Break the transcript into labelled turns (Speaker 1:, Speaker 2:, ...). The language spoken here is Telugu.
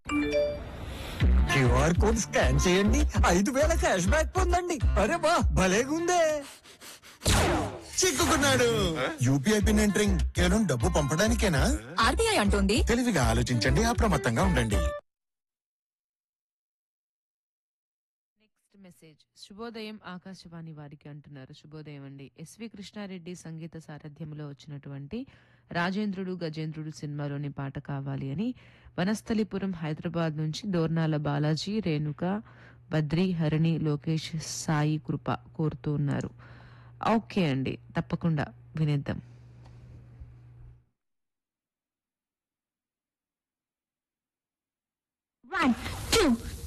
Speaker 1: క్యూఆర్ కోడ్ స్కాన్ చేయండి ఐదు వేల క్యాష్ బ్యాక్ పొందండి అరే బా భలేగుందే
Speaker 2: చిక్కుకున్నాడు యూపీఐ పిన్ ఎంటరింగ్ కేవలం డబ్బు పంపడానికేనా
Speaker 3: ఆర్బీఐ అంటోంది
Speaker 2: తెలివిగా ఆలోచించండి అప్రమత్తంగా ఉండండి
Speaker 4: నెక్స్ట్ మెసేజ్ శుభోదయం ఆకాశవాణి వారికి అంటున్నారు శుభోదయం అండి ఎస్వి కృష్ణారెడ్డి సంగీత సారథ్యంలో వచ్చినటువంటి రాజేంద్రుడు గజేంద్రుడు సినిమాలోని పాట కావాలి అని వనస్థలిపురం హైదరాబాద్ నుంచి దోర్నాల బాలాజీ రేణుక బద్రి హరిణి లోకేష్ సాయి కృప కోరుతూ ఉన్నారు ఓకే అండి తప్పకుండా వినేద్దాం
Speaker 5: One, two,